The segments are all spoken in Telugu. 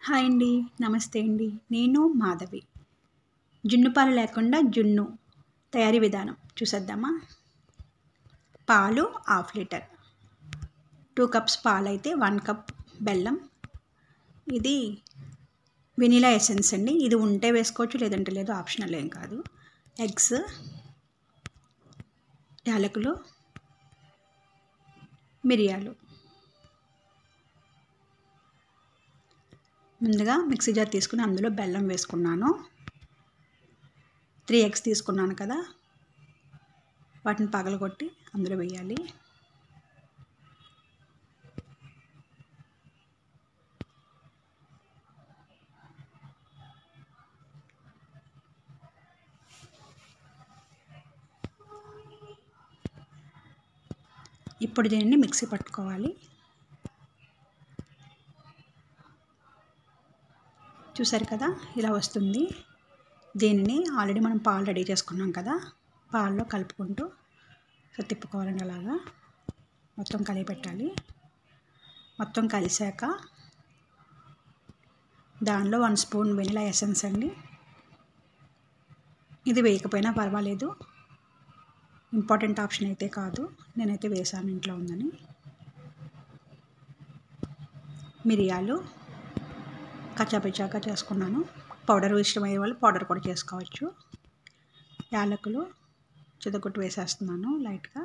హాయ్ అండి నమస్తే అండి నేను మాధవి జున్ను పాలు లేకుండా జున్ను తయారీ విధానం చూసేద్దామా పాలు హాఫ్ లీటర్ టూ కప్స్ పాలు అయితే వన్ కప్ బెల్లం ఇది వెనీలా ఎసెన్స్ అండి ఇది ఉంటే వేసుకోవచ్చు లేదంటే లేదు ఆప్షనల్ ఏం కాదు ఎగ్స్ యాలకులు మిరియాలు ముందుగా మిక్సీ జార్ తీసుకుని అందులో బెల్లం వేసుకున్నాను త్రీ ఎగ్స్ తీసుకున్నాను కదా వాటిని పగలగొట్టి అందులో వేయాలి ఇప్పుడు దీనిని మిక్సీ పట్టుకోవాలి చూసారు కదా ఇలా వస్తుంది దీనిని ఆల్రెడీ మనం పాలు రెడీ చేసుకున్నాం కదా పాల్లో కలుపుకుంటూ సో తిప్పుకోవాలండి అలాగా మొత్తం కలిపి పెట్టాలి మొత్తం కలిసాక దానిలో వన్ స్పూన్ వెనిలా ఎసెన్స్ అండి ఇది వేయకపోయినా పర్వాలేదు ఇంపార్టెంట్ ఆప్షన్ అయితే కాదు నేనైతే వేసాను ఇంట్లో ఉందని మిరియాలు కచ్చాపిచ్చాక చేసుకున్నాను పౌడర్ ఇష్టమయ్యే వాళ్ళు పౌడర్ కూడా చేసుకోవచ్చు యాలకులు చితకొట్టు వేసేస్తున్నాను లైట్గా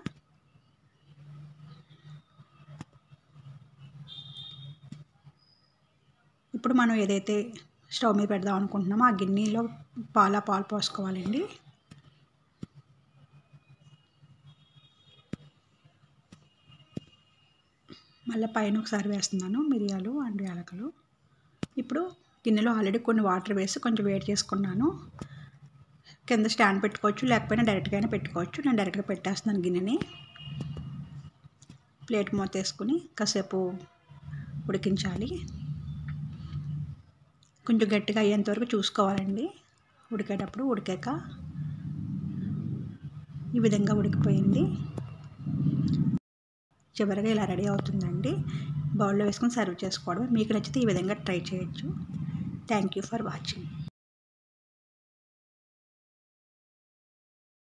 ఇప్పుడు మనం ఏదైతే స్టవ్ మీద పెడదాం అనుకుంటున్నామో ఆ గిన్నెలో పాల పాలు పోసుకోవాలండి మళ్ళీ పైన ఒకసారి వేస్తున్నాను మిరియాలు అండ్ యాలకులు ఇప్పుడు గిన్నెలో ఆల్రెడీ కొన్ని వాటర్ వేసి కొంచెం వేడి చేసుకున్నాను కింద స్టాండ్ పెట్టుకోవచ్చు లేకపోయినా డైరెక్ట్గా అయినా పెట్టుకోవచ్చు నేను డైరెక్ట్గా పెట్టేస్తున్నాను గిన్నెని ప్లేట్ మూత వేసుకుని కాసేపు ఉడికించాలి కొంచెం గట్టిగా అయ్యేంత వరకు చూసుకోవాలండి ఉడికేటప్పుడు ఉడికాక ఈ విధంగా ఉడికిపోయింది చివరిగా ఇలా రెడీ అవుతుందండి బౌల్లో వేసుకొని సర్వ్ చేసుకోవడం మీకు నచ్చితే ఈ విధంగా ట్రై చేయొచ్చు థ్యాంక్ యూ ఫర్ వాచింగ్